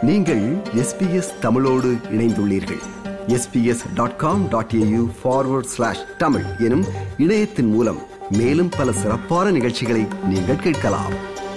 நீங்கள் எஸ்பிஎஸ் தமிழோடு இணைந்துள்ளீர்கள் SBS dot com dot AU forward slash Tamil எனும் இணையத்தின் மூலம் மேலும் பல சிறப்பான நிகழ்ச்சிகளை நீங்கள் கேட்கலாம்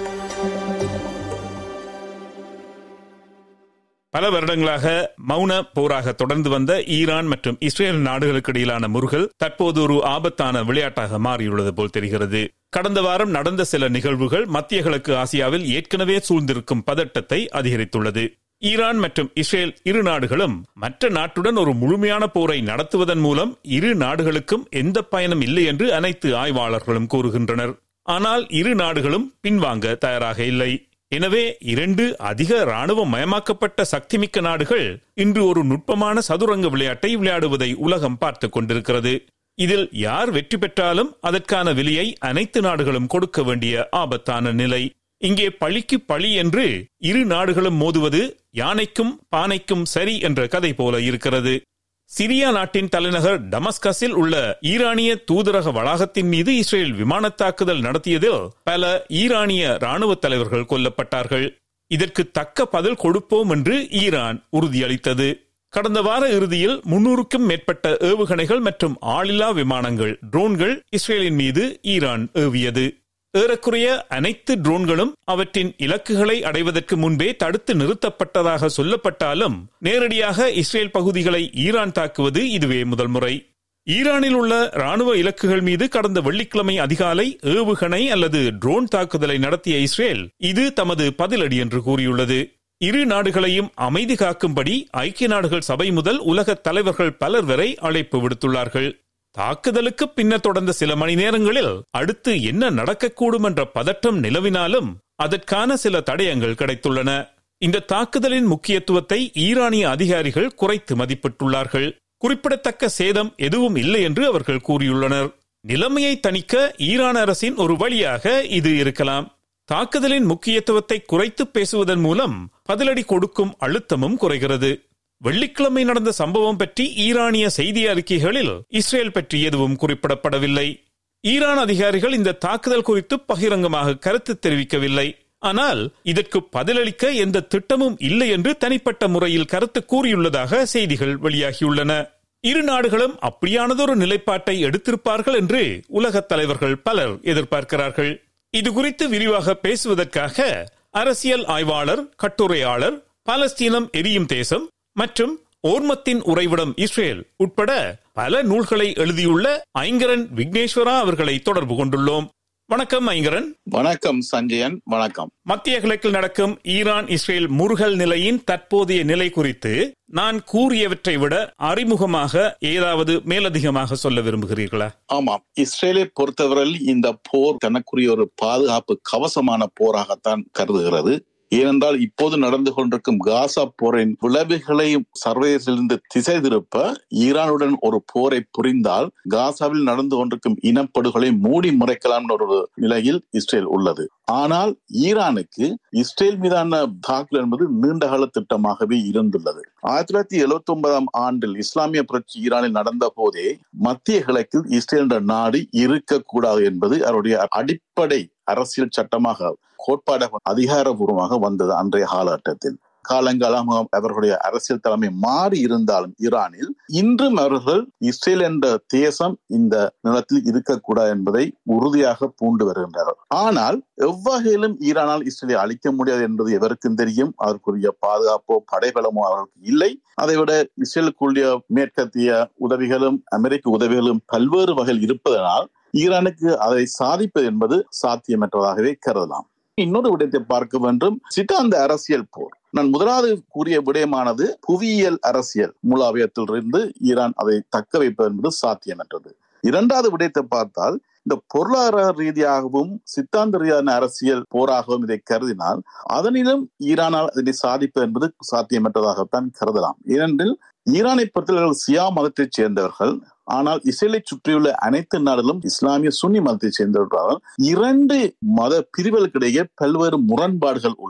பல வருடங்களாக மௌன போராக தொடர்ந்து வந்த ஈரான் மற்றும் இஸ்ரேல் நாடுகளுக்கு இடையிலான முருகல் தற்போது ஒரு ஆபத்தான விளையாட்டாக மாறியுள்ளது போல் தெரிகிறது கடந்த வாரம் நடந்த சில நிகழ்வுகள் மத்திய கிழக்கு ஆசியாவில் ஏற்கனவே சூழ்ந்திருக்கும் பதட்டத்தை அதிகரித்துள்ளது ஈரான் மற்றும் இஸ்ரேல் இரு நாடுகளும் மற்ற நாட்டுடன் ஒரு முழுமையான போரை நடத்துவதன் மூலம் இரு நாடுகளுக்கும் எந்த பயனும் இல்லை என்று அனைத்து ஆய்வாளர்களும் கூறுகின்றனர் ஆனால் இரு நாடுகளும் பின்வாங்க தயாராக இல்லை எனவே இரண்டு அதிக ராணுவ மயமாக்கப்பட்ட சக்திமிக்க நாடுகள் இன்று ஒரு நுட்பமான சதுரங்க விளையாட்டை விளையாடுவதை உலகம் பார்த்துக் கொண்டிருக்கிறது இதில் யார் வெற்றி பெற்றாலும் அதற்கான விலையை அனைத்து நாடுகளும் கொடுக்க வேண்டிய ஆபத்தான நிலை இங்கே பழிக்கு பழி என்று இரு நாடுகளும் மோதுவது யானைக்கும் பானைக்கும் சரி என்ற கதை போல இருக்கிறது சிரியா நாட்டின் தலைநகர் டமஸ்கஸில் உள்ள ஈரானிய தூதரக வளாகத்தின் மீது இஸ்ரேல் விமான தாக்குதல் நடத்தியதில் பல ஈரானிய ராணுவ தலைவர்கள் கொல்லப்பட்டார்கள் இதற்கு தக்க பதில் கொடுப்போம் என்று ஈரான் உறுதியளித்தது கடந்த வார இறுதியில் முன்னூறுக்கும் மேற்பட்ட ஏவுகணைகள் மற்றும் ஆளில்லா விமானங்கள் ட்ரோன்கள் இஸ்ரேலின் மீது ஈரான் ஏவியது ஏறக்குறைய அனைத்து ட்ரோன்களும் அவற்றின் இலக்குகளை அடைவதற்கு முன்பே தடுத்து நிறுத்தப்பட்டதாக சொல்லப்பட்டாலும் நேரடியாக இஸ்ரேல் பகுதிகளை ஈரான் தாக்குவது இதுவே முதல் முறை ஈரானில் உள்ள ராணுவ இலக்குகள் மீது கடந்த வெள்ளிக்கிழமை அதிகாலை ஏவுகணை அல்லது ட்ரோன் தாக்குதலை நடத்திய இஸ்ரேல் இது தமது பதிலடி என்று கூறியுள்ளது இரு நாடுகளையும் அமைதி காக்கும்படி ஐக்கிய நாடுகள் சபை முதல் உலக தலைவர்கள் பலர் வரை அழைப்பு விடுத்துள்ளார்கள் தாக்குதலுக்கு பின்னர் தொடர்ந்த சில மணி நேரங்களில் அடுத்து என்ன நடக்கக்கூடும் என்ற பதட்டம் நிலவினாலும் அதற்கான சில தடயங்கள் கிடைத்துள்ளன இந்த தாக்குதலின் முக்கியத்துவத்தை ஈரானிய அதிகாரிகள் குறைத்து மதிப்பிட்டுள்ளார்கள் குறிப்பிடத்தக்க சேதம் எதுவும் இல்லை என்று அவர்கள் கூறியுள்ளனர் நிலைமையை தணிக்க ஈரான் அரசின் ஒரு வழியாக இது இருக்கலாம் தாக்குதலின் முக்கியத்துவத்தை குறைத்து பேசுவதன் மூலம் பதிலடி கொடுக்கும் அழுத்தமும் குறைகிறது வெள்ளிக்கிழமை நடந்த சம்பவம் பற்றி ஈரானிய செய்தி அறிக்கைகளில் இஸ்ரேல் பற்றி எதுவும் குறிப்பிடப்படவில்லை ஈரான் அதிகாரிகள் இந்த தாக்குதல் குறித்து பகிரங்கமாக கருத்து தெரிவிக்கவில்லை ஆனால் இதற்கு பதிலளிக்க எந்த திட்டமும் இல்லை என்று தனிப்பட்ட முறையில் கருத்து கூறியுள்ளதாக செய்திகள் வெளியாகியுள்ளன இரு நாடுகளும் அப்படியானதொரு நிலைப்பாட்டை எடுத்திருப்பார்கள் என்று உலக தலைவர்கள் பலர் எதிர்பார்க்கிறார்கள் இது குறித்து விரிவாக பேசுவதற்காக அரசியல் ஆய்வாளர் கட்டுரையாளர் பாலஸ்தீனம் எரியும் தேசம் மற்றும் ஓர்மத்தின் உறைவிடம் இஸ்ரேல் உட்பட பல நூல்களை எழுதியுள்ள ஐங்கரன் விக்னேஸ்வரா அவர்களை தொடர்பு கொண்டுள்ளோம் வணக்கம் ஐங்கரன் வணக்கம் சஞ்சயன் வணக்கம் மத்திய கிழக்கில் நடக்கும் ஈரான் இஸ்ரேல் முருகல் நிலையின் தற்போதைய நிலை குறித்து நான் கூறியவற்றை விட அறிமுகமாக ஏதாவது மேலதிகமாக சொல்ல விரும்புகிறீர்களா ஆமாம் இஸ்ரேலை பொறுத்தவரையில் இந்த போர் தனக்குரிய ஒரு பாதுகாப்பு கவசமான போராகத்தான் கருதுகிறது ஏனென்றால் இப்போது நடந்து கொண்டிருக்கும் காசா போரின் விளைவுகளையும் சர்வதேசத்திலிருந்து திசை திருப்ப ஈரானுடன் ஒரு போரை புரிந்தால் காசாவில் நடந்து கொண்டிருக்கும் இனப்படுகொலை மூடி மறைக்கலாம் ஒரு நிலையில் இஸ்ரேல் உள்ளது ஆனால் ஈரானுக்கு இஸ்ரேல் மீதான தாக்குதல் என்பது நீண்டகால திட்டமாகவே இருந்துள்ளது ஆயிரத்தி தொள்ளாயிரத்தி எழுபத்தி ஒன்பதாம் ஆண்டில் இஸ்லாமிய புரட்சி ஈரானில் நடந்த போதே மத்திய கிழக்கில் இஸ்ரேல் என்ற நாடு இருக்கக்கூடாது என்பது அவருடைய அடிப்படை அரசியல் சட்டமாக கோட்பாடாக அதிகாரபூர்வமாக வந்தது அன்றைய காலகட்டத்தில் காலங்காலமாக அவர்களுடைய அரசியல் தலைமை மாறி இருந்தாலும் ஈரானில் இன்றும் அவர்கள் இஸ்ரேல் என்ற தேசம் இந்த நிலத்தில் இருக்கக்கூடாது என்பதை உறுதியாக பூண்டு வருகின்றனர் ஆனால் எவ்வகையிலும் ஈரானால் இஸ்ரேலை அழிக்க முடியாது என்பது எவருக்கும் தெரியும் அதற்குரிய பாதுகாப்போ படைபலமோ அவர்களுக்கு இல்லை அதைவிட இஸ்ரேலுக்குரிய மேற்கத்திய உதவிகளும் அமெரிக்க உதவிகளும் பல்வேறு வகையில் இருப்பதனால் ஈரானுக்கு அதை சாதிப்பது என்பது சாத்தியமற்றதாகவே கருதலாம் இன்னொரு விடயத்தை பார்க்க வேண்டும் சிட்டாந்த அரசியல் போர் நான் முதலாவது கூறிய விடயமானது புவியியல் அரசியல் மூலாவியத்திலிருந்து ஈரான் அதை தக்க வைப்பது என்பது சாத்தியமற்றது இரண்டாவது விடயத்தை பார்த்தால் இந்த பொருளாதார ரீதியாகவும் சித்தாந்த ரீதியான அரசியல் போராகவும் இதை கருதினால் அதனிலும் ஈரானால் இதனை சாதிப்பது என்பது சாத்தியமற்றதாகத்தான் கருதலாம் ஏனென்றில் ஈரானை பொறுத்தவர்கள் சியா மதத்தைச் சேர்ந்தவர்கள் ஆனால் இஸ்ரேலை சுற்றியுள்ள அனைத்து நாடுகளும் இஸ்லாமிய சுன்னி மதத்தைச் சேர்ந்தவர்களால் இரண்டு மத பிரிவுகளுக்கிடையே பல்வேறு முரண்பாடுகள் உள்ளன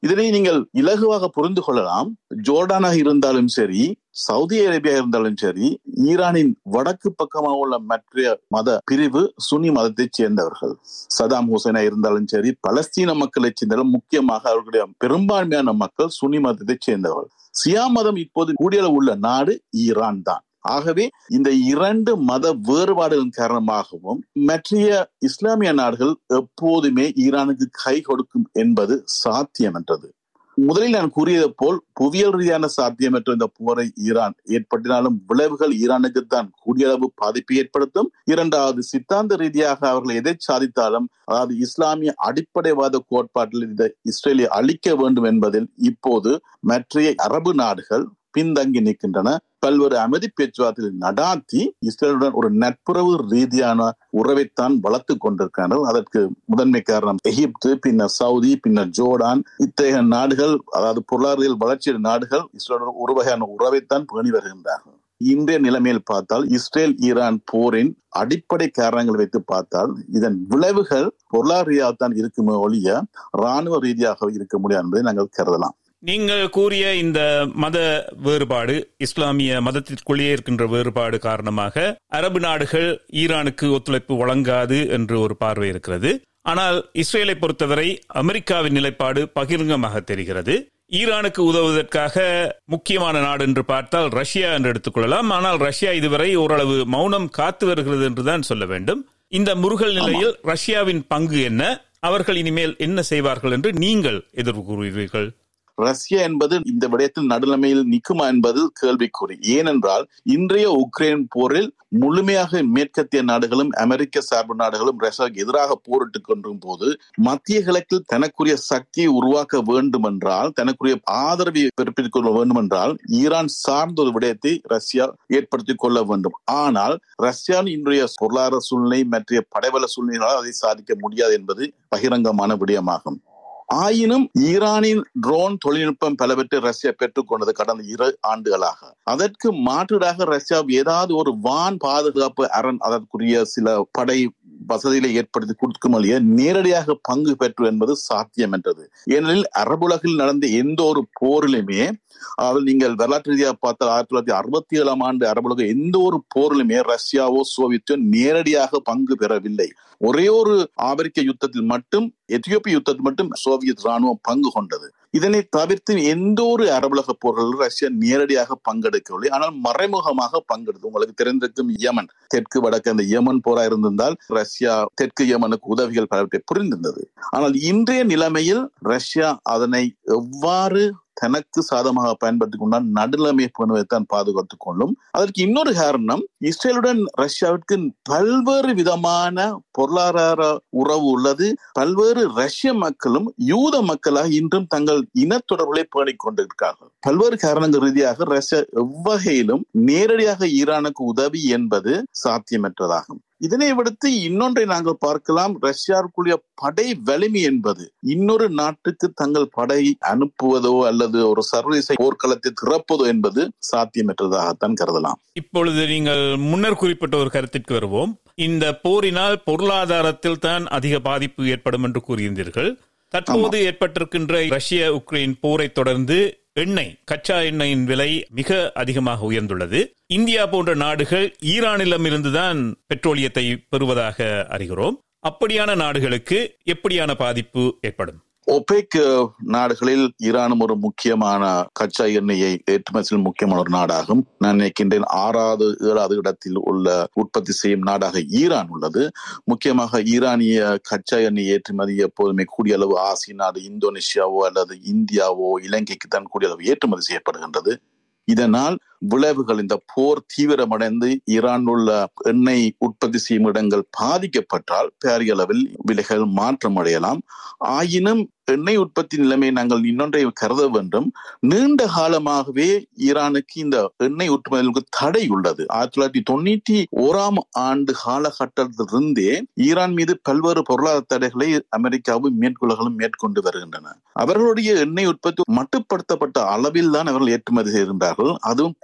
இதனை நீங்கள் இலகுவாக புரிந்து கொள்ளலாம் ஜோர்டானாக இருந்தாலும் சரி சவுதி அரேபியா இருந்தாலும் சரி ஈரானின் வடக்கு பக்கமாக உள்ள மற்ற மத பிரிவு சுனி மதத்தைச் சேர்ந்தவர்கள் சதாம் ஹுசைனா இருந்தாலும் சரி பலஸ்தீன மக்களைச் சேர்ந்தாலும் முக்கியமாக அவர்களுடைய பெரும்பான்மையான மக்கள் சுனி மதத்தைச் சேர்ந்தவர்கள் சியா மதம் இப்போது கூடிய உள்ள நாடு ஈரான் தான் ஆகவே இந்த இரண்டு மத வேறுபாடுகளின் காரணமாகவும் மற்றைய இஸ்லாமிய நாடுகள் எப்போதுமே ஈரானுக்கு கை கொடுக்கும் என்பது சாத்தியமற்றது முதலில் நான் கூறியது போல் புவியியல் ரீதியான சாத்தியமற்ற இந்த போரை ஈரான் ஏற்பட்டினாலும் விளைவுகள் ஈரானுக்கு தான் கூடிய அளவு பாதிப்பை ஏற்படுத்தும் இரண்டாவது சித்தாந்த ரீதியாக அவர்கள் எதை சாதித்தாலும் அதாவது இஸ்லாமிய அடிப்படைவாத கோட்பாட்டில் இந்த இஸ்ரேலை அழிக்க வேண்டும் என்பதில் இப்போது மற்ற அரபு நாடுகள் பின்தங்கி நிற்கின்றன பல்வேறு அமைதி பேச்சுவார்த்தைகளை நடாத்தி இஸ்ரேலுடன் ஒரு நட்புறவு ரீதியான உறவைத்தான் வளர்த்து கொண்டிருக்கிறார்கள் அதற்கு முதன்மை காரணம் எகிப்து பின்னர் சவுதி பின்னர் ஜோர்டான் இத்தகைய நாடுகள் அதாவது பொருளாதார வளர்ச்சி நாடுகள் இஸ்ரேலுடன் ஒரு வகையான உறவைத்தான் பேணி வருகின்றார்கள் இன்றைய நிலைமையில் பார்த்தால் இஸ்ரேல் ஈரான் போரின் அடிப்படை காரணங்கள் வைத்து பார்த்தால் இதன் விளைவுகள் பொருளாதார ரீதியாக தான் இருக்குமே ஒழிய ராணுவ ரீதியாக இருக்க முடியாது என்பதை நாங்கள் கருதலாம் நீங்கள் கூறிய இந்த மத வேறுபாடு இஸ்லாமிய மதத்திற்குள்ளே இருக்கின்ற வேறுபாடு காரணமாக அரபு நாடுகள் ஈரானுக்கு ஒத்துழைப்பு வழங்காது என்று ஒரு பார்வை இருக்கிறது ஆனால் இஸ்ரேலை பொறுத்தவரை அமெரிக்காவின் நிலைப்பாடு பகிரங்கமாக தெரிகிறது ஈரானுக்கு உதவுவதற்காக முக்கியமான நாடு என்று பார்த்தால் ரஷ்யா என்று எடுத்துக்கொள்ளலாம் ஆனால் ரஷ்யா இதுவரை ஓரளவு மௌனம் காத்து வருகிறது என்றுதான் சொல்ல வேண்டும் இந்த முருகல் நிலையில் ரஷ்யாவின் பங்கு என்ன அவர்கள் இனிமேல் என்ன செய்வார்கள் என்று நீங்கள் எதிர்ப்பு கூறுவீர்கள் ரஷ்யா என்பது இந்த விடயத்தில் நடுநிலைமையில் நிற்குமா என்பது கேள்விக்குறி ஏனென்றால் இன்றைய உக்ரைன் போரில் முழுமையாக மேற்கத்திய நாடுகளும் அமெரிக்க சார்பு நாடுகளும் ரஷ்யாவுக்கு எதிராக போரிட்டுக் கொண்டிருக்கும் போது மத்திய கிழக்கில் தனக்குரிய சக்தியை உருவாக்க வேண்டும் என்றால் தனக்குரிய ஆதரவை பிறப்பித்துக் கொள்ள வேண்டும் என்றால் ஈரான் சார்ந்த ஒரு விடயத்தை ரஷ்யா ஏற்படுத்திக் கொள்ள வேண்டும் ஆனால் ரஷ்யாவின் இன்றைய பொருளாதார சூழ்நிலை மற்ற படைபல சூழ்நிலைகளால் அதை சாதிக்க முடியாது என்பது பகிரங்கமான விடயமாகும் ஆயினும் ஈரானின் ட்ரோன் தொழில்நுட்பம் பலவற்றை ரஷ்யா பெற்றுக்கொண்டது கடந்த இரு ஆண்டுகளாக அதற்கு மாற்றீடாக ரஷ்யா ஏதாவது ஒரு வான் பாதுகாப்பு அரண் அதற்குரிய சில படை வசதிகளை ஏற்படுத்தி கொடுக்கும் வழிய நேரடியாக பங்கு பெற்று என்பது சாத்தியம் என்றது ஏனெனில் அரபுலகில் நடந்த எந்த ஒரு போரிலுமே அதாவது நீங்கள் வரலாற்று ரீதியாக பார்த்தால் ஆயிரத்தி தொள்ளாயிரத்தி அறுபத்தி ஏழாம் ஆண்டு அரபுலக எந்த ஒரு போரிலுமே ரஷ்யாவோ சோவியத்தோ நேரடியாக பங்கு பெறவில்லை ஒரே ஒரு ஆப்பிரிக்க யுத்தத்தில் மட்டும் எத்தியோப்பிய யுத்தத்தில் மட்டும் சோவியத் ராணுவம் பங்கு கொண்டது இதனை தவிர்த்து எந்த ஒரு அரபுலக போர்களில் ரஷ்யா நேரடியாக பங்கெடுக்கவில்லை ஆனால் மறைமுகமாக பங்கெடுத்து உங்களுக்கு தெரிந்திருக்கும் யமன் தெற்கு வடக்கு அந்த யமன் போரா இருந்திருந்தால் ரஷ்யா தெற்கு யமனுக்கு உதவிகள் பலவற்றை புரிந்திருந்தது ஆனால் இன்றைய நிலைமையில் ரஷ்யா அதனை எவ்வாறு தனக்கு சாதமாக பயன்படுத்திக் கொண்டால் நடுநிலைமை பண்ணுவதைத்தான் பாதுகாத்துக் கொள்ளும் அதற்கு இன்னொரு காரணம் இஸ்ரேலுடன் ரஷ்யாவிற்கு பல்வேறு விதமான பொருளாதார உறவு உள்ளது பல்வேறு ரஷ்ய மக்களும் யூத மக்களாக இன்றும் தங்கள் இனத்தொடர்புகளை பேணிக் கொண்டிருக்கிறார்கள் பல்வேறு காரணங்கள் ரீதியாக ரஷ்யா எவ்வகையிலும் நேரடியாக ஈரானுக்கு உதவி என்பது சாத்தியமற்றதாகும் இதனை விடுத்து இன்னொன்றை நாங்கள் பார்க்கலாம் ரஷ்யாவுக்குரிய படை வலிமை என்பது இன்னொரு நாட்டுக்கு தங்கள் படை அனுப்புவதோ அல்லது ஒரு சர்வதேச போர்க்களத்தை திறப்பதோ என்பது சாத்தியமற்றதாகத்தான் கருதலாம் இப்பொழுது நீங்கள் முன்னர் குறிப்பிட்ட ஒரு கருத்திற்கு வருவோம் இந்த போரினால் பொருளாதாரத்தில் தான் அதிக பாதிப்பு ஏற்படும் என்று கூறியிருந்தீர்கள் தற்போது ஏற்பட்டிருக்கின்ற ரஷ்ய உக்ரைன் போரை தொடர்ந்து எண்ணெய் கச்சா எண்ணெயின் விலை மிக அதிகமாக உயர்ந்துள்ளது இந்தியா போன்ற நாடுகள் ஈரானிடம் இருந்துதான் பெட்ரோலியத்தை பெறுவதாக அறிகிறோம் அப்படியான நாடுகளுக்கு எப்படியான பாதிப்பு ஏற்படும் ஒபேக் நாடுகளில் ஈரானும் ஒரு முக்கியமான கச்சா எண்ணெயை ஏற்றுமதியில் முக்கியமான ஒரு நாடாகும் நான் நினைக்கின்றேன் ஆறாவது ஏழாவது இடத்தில் உள்ள உற்பத்தி செய்யும் நாடாக ஈரான் உள்ளது முக்கியமாக ஈரானிய கச்சா எண்ணெய் ஏற்றுமதி எப்போதுமே கூடிய அளவு ஆசிய நாடு இந்தோனேஷியாவோ அல்லது இந்தியாவோ இலங்கைக்கு தான் கூடிய அளவு ஏற்றுமதி செய்யப்படுகின்றது இதனால் விளைவுகள் இந்த போர் தீவிரமடைந்து ஈரான் உள்ள எண்ணெய் உற்பத்தி செய்யும் இடங்கள் பாதிக்கப்பட்டால் பெரிய அளவில் விலைகள் மாற்றம் அடையலாம் ஆயினும் எண்ணெய் உற்பத்தி நிலைமையை நாங்கள் இன்னொன்றை கருத வேண்டும் நீண்ட காலமாகவே ஈரானுக்கு இந்த எண்ணெய் உற்பத்திகளுக்கு தடை உள்ளது ஆயிரத்தி தொள்ளாயிரத்தி தொண்ணூற்றி ஓராம் ஆண்டு காலகட்டத்திலிருந்தே ஈரான் மீது பல்வேறு பொருளாதார தடைகளை அமெரிக்காவும் மேற்கொள்ளுகளும் மேற்கொண்டு வருகின்றன அவர்களுடைய எண்ணெய் உற்பத்தி மட்டுப்படுத்தப்பட்ட அளவில் தான் அவர்கள் ஏற்றுமதி செய்கின்றார்கள் அதுவும்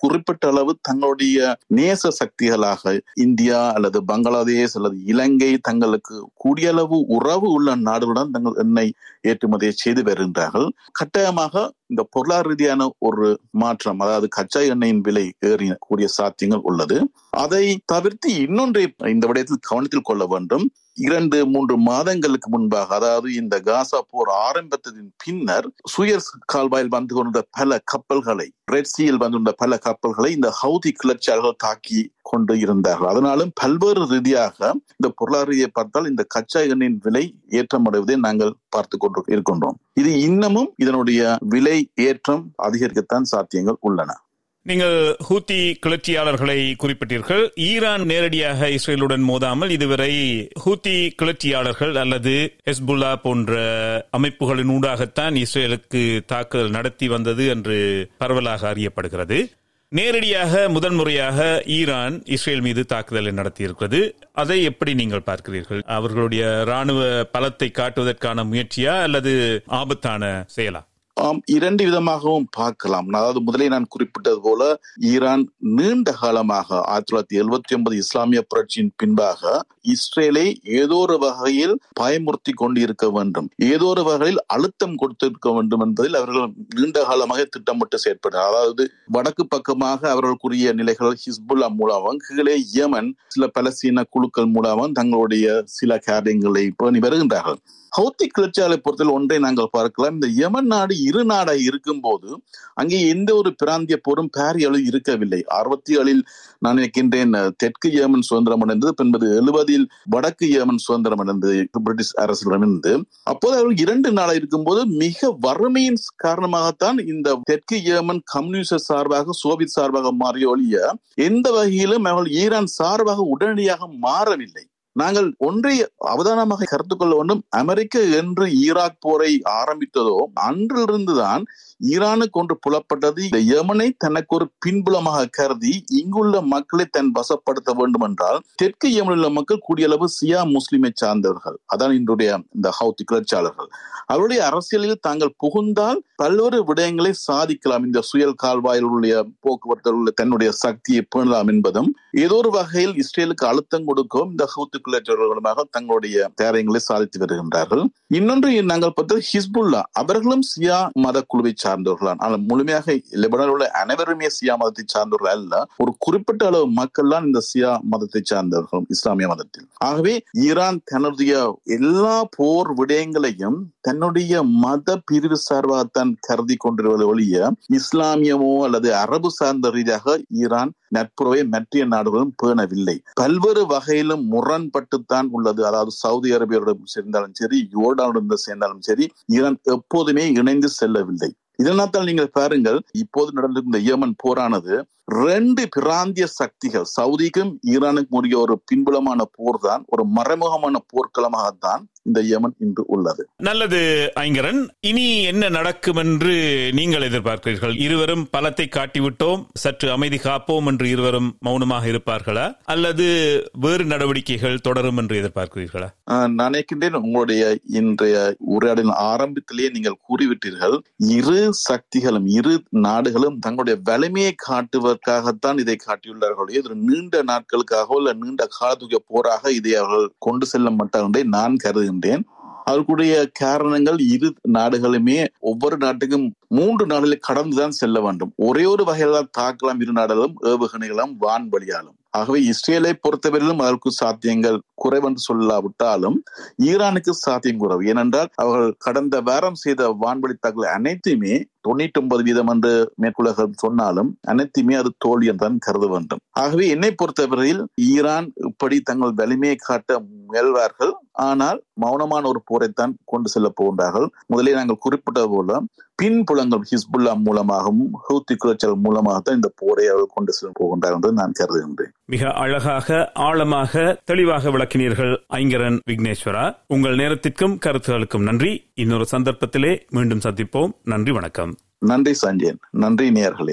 குறிப்பிட்ட அளவு தங்களுடைய நேச சக்திகளாக இந்தியா அல்லது பங்களாதேஷ் அல்லது இலங்கை தங்களுக்கு கூடிய அளவு உறவு உள்ள நாடுகளுடன் தங்கள் எண்ணெய் ஏற்றுமதியை செய்து வருகின்றார்கள் கட்டாயமாக இந்த பொருளாதார ரீதியான ஒரு மாற்றம் அதாவது கச்சா எண்ணெயின் விலை ஏறிய சாத்தியங்கள் உள்ளது அதை தவிர்த்து இன்னொன்றை இந்த விடயத்தில் கவனத்தில் கொள்ள வேண்டும் இரண்டு மூன்று மாதங்களுக்கு முன்பாக அதாவது இந்த காசா போர் ஆரம்பித்ததின் பின்னர் சுயஸ் கால்வாயில் வந்து கொண்ட பல கப்பல்களை ரெட் சீயில் வந்துள்ள பல கப்பல்களை இந்த ஹவுதி கிளர்ச்சியாளர்கள் தாக்கி கொண்டு இருந்தார்கள் அதனாலும் பல்வேறு ரீதியாக இந்த பொருளாதார ரீதியை பார்த்தால் இந்த கச்சா எண்ணெயின் விலை ஏற்றமடைவதை நாங்கள் பார்த்து கொண்டு இருக்கின்றோம் இது இன்னமும் இதனுடைய விலை ஏற்றம் அதிகரிக்கத்தான் சாத்தியங்கள் உள்ளன நீங்கள் ஹூத்தி கிளர்ச்சியாளர்களை குறிப்பிட்டீர்கள் ஈரான் நேரடியாக இஸ்ரேலுடன் மோதாமல் இதுவரை ஹூத்தி கிளர்ச்சியாளர்கள் அல்லது ஹெஸ்புல்லா போன்ற அமைப்புகளின் ஊடாகத்தான் இஸ்ரேலுக்கு தாக்குதல் நடத்தி வந்தது என்று பரவலாக அறியப்படுகிறது நேரடியாக முதன்முறையாக ஈரான் இஸ்ரேல் மீது தாக்குதலை நடத்தியிருக்கிறது அதை எப்படி நீங்கள் பார்க்கிறீர்கள் அவர்களுடைய ராணுவ பலத்தை காட்டுவதற்கான முயற்சியா அல்லது ஆபத்தான செயலா ஆம் இரண்டு விதமாகவும் பார்க்கலாம் அதாவது முதலே நான் குறிப்பிட்டது போல ஈரான் நீண்ட காலமாக ஆயிரத்தி தொள்ளாயிரத்தி எழுபத்தி ஒன்பது இஸ்லாமிய புரட்சியின் பின்பாக இஸ்ரேலை ஏதோ ஒரு வகையில் பயமுறுத்தி கொண்டு இருக்க வேண்டும் ஏதோ ஒரு வகையில் அழுத்தம் கொடுத்திருக்க வேண்டும் என்பதில் அவர்கள் நீண்ட காலமாக திட்டமிட்டு செயற்பட்டார் அதாவது வடக்கு பக்கமாக அவர்களுக்குரிய நிலைகள் ஹிஸ்புல்லா மூலமாக கீழே யமன் சில பலஸ்தீன குழுக்கள் மூலமாக தங்களுடைய சில காரியங்களை பேணி வருகின்றார்கள் ஹவுத்தி கிளர்ச்சியாலை பொறுத்தல் ஒன்றை நாங்கள் பார்க்கலாம் இந்த யமன் நாடு இரு நாடாய் இருக்கும் போது அங்கே எந்த ஒரு பிராந்திய போரும் பாரிய அளவு இருக்கவில்லை அறுபத்தி ஏழில் நான் நினைக்கின்றேன் தெற்கு ஏமன் சுதந்திரம் அடைந்தது பின்பது எழுபதில் வடக்கு ஏமன் சுதந்திரம் அடைந்தது பிரிட்டிஷ் அரசிடமிருந்து அப்போது அவர்கள் இரண்டு நாளாக இருக்கும்போது மிக வறுமையின் காரணமாகத்தான் இந்த தெற்கு ஏமன் கம்யூனிஸ்ட் சார்பாக சோவியத் சார்பாக மாறிய ஒழிய எந்த வகையிலும் அவர்கள் ஈரான் சார்பாக உடனடியாக மாறவில்லை நாங்கள் ஒன்றை அவதானமாக கருத்து கொள்ள வேண்டும் அமெரிக்க என்று ஈராக் போரை ஆரம்பித்ததோ அன்றிலிருந்துதான் ஈரானுக்கு ஒன்று புலப்பட்டது இந்த யமனை தனக்கு ஒரு பின்புலமாக கருதி இங்குள்ள மக்களை தன் வசப்படுத்த வேண்டும் என்றால் தெற்கு யமனில் உள்ள மக்கள் கூடிய அளவு சியா முஸ்லிமை சார்ந்தவர்கள் அதான் இன்றைய இந்த ஹவுத்தி கிளர்ச்சியாளர்கள் அவருடைய அரசியலில் தாங்கள் புகுந்தால் பல்வேறு விடயங்களை சாதிக்கலாம் இந்த சுயல் கால்வாயிலுடைய போக்குவரத்து தன்னுடைய சக்தியை பேணலாம் என்பதும் ஏதோ ஒரு வகையில் இஸ்ரேலுக்கு அழுத்தம் கொடுக்கவும் இந்த ஹவுத்து கிளர்ச்சியாளர்களுமாக தங்களுடைய காரியங்களை சாதித்து வருகின்றார்கள் இன்னொன்று நாங்கள் பார்த்தது ஹிஸ்புல்லா அவர்களும் சியா மத குழுவை சார்ந்தவர்கள் ஆனால் முழுமையாக லெபனானில் உள்ள அனைவருமே சியா மதத்தை சார்ந்தவர்கள் அல்ல ஒரு குறிப்பிட்ட அளவு மக்கள் தான் இந்த சியா மதத்தை சார்ந்தவர்கள் இஸ்லாமிய மதத்தில் ஆகவே ஈரான் தன்னுடைய எல்லா போர் விடயங்களையும் தன்னுடைய மத பிரிவு சார்பாகத்தான் கருதி கொண்டிருப்பது ஒழிய இஸ்லாமியமோ அல்லது அரபு சார்ந்த ரீதியாக ஈரான் நட்புறவை மற்ற நாடுகளும் பேணவில்லை பல்வேறு வகையிலும் முரண்பட்டுத்தான் உள்ளது அதாவது சவுதி அரேபியாவுடன் சேர்ந்தாலும் சரி யோர்டானுடன் சேர்ந்தாலும் சரி ஈரான் எப்போதுமே இணைந்து செல்லவில்லை இதனால் நீங்கள் பாருங்கள் இப்போது நடந்திருந்த யமன் போரானது ரெண்டு பிராந்திய சக்திகள் சவுதிக்கும் ஈரானுக்கும் உரிய ஒரு பின்புலமான போர் தான் ஒரு மறைமுகமான போர்க்களமாகத்தான் இந்த யமன் இன்று உள்ளது நல்லது ஐங்கரன் இனி என்ன நடக்கும் என்று நீங்கள் எதிர்பார்க்கிறீர்கள் இருவரும் பலத்தை காட்டிவிட்டோம் சற்று அமைதி காப்போம் என்று இருவரும் மௌனமாக இருப்பார்களா அல்லது வேறு நடவடிக்கைகள் தொடரும் என்று எதிர்பார்க்கிறீர்களா நான் நினைக்கின்றேன் உங்களுடைய இன்றைய உரையாடலின் ஆரம்பத்திலேயே நீங்கள் கூறிவிட்டீர்கள் இரு சக்திகளும் இரு நாடுகளும் தங்களுடைய வலிமையை காட்டுவதற்காகத்தான் இதை காட்டியுள்ளார்கள் இது நீண்ட நாட்களுக்காக இல்ல நீண்ட காலத்துக்கு போராக இதை அவர்கள் கொண்டு செல்ல மாட்டார்கள் என்று நான் கருதுகின்றேன் அதற்குரிய காரணங்கள் இரு நாடுகளுமே ஒவ்வொரு நாட்டுக்கும் மூன்று நாடுகளை கடந்துதான் செல்ல வேண்டும் ஒரே ஒரு வகையில தாக்கலாம் இரு நாடுகளும் ஏவுகணைகளும் வான்வழியாலும் ஆகவே இஸ்ரேலை பொறுத்தவரையிலும் அதற்கு சாத்தியங்கள் குறைவென்று சொல்லாவிட்டாலும் ஈரானுக்கு சாத்தியம் குறைவு ஏனென்றால் அவர்கள் கடந்த வாரம் செய்த வான்வழி தாக்குதல் அனைத்துமே தொண்ணூற்றி ஒன்பது வீதம் என்று மேற்குலகம் சொன்னாலும் அனைத்துமே அது தோல்வி என்றுதான் கருத வேண்டும் ஆகவே என்னை பொறுத்தவரையில் ஈரான் இப்படி தங்கள் வலிமையை காட்ட முயல்வார்கள் ஆனால் மௌனமான ஒரு போரைத்தான் கொண்டு செல்ல போகின்றார்கள் முதலே நாங்கள் குறிப்பிட்டது போல பின்புலங்கள் ஹிஸ்புல்லா மூலமாகவும் ஹூத்தி கிளர்ச்சிகள் மூலமாகத்தான் இந்த போரை அவர்கள் கொண்டு செல்ல போகின்றார்கள் என்று நான் கருதுகின்றேன் மிக அழகாக ஆழமாக தெளிவாக விளக்கினீர்கள் ஐங்கரன் விக்னேஸ்வரா உங்கள் நேரத்திற்கும் கருத்துகளுக்கும் நன்றி இன்னொரு சந்தர்ப்பத்திலே மீண்டும் சந்திப்போம் நன்றி வணக்கம் நன்றி சஞ்சயன் நன்றி நேர்களே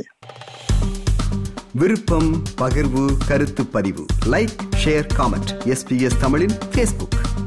விருப்பம் பகிர்வு கருத்து பதிவு லைக் ஷேர் காமெண்ட் எஸ்பிஎஸ் தமிழின் பேஸ்புக்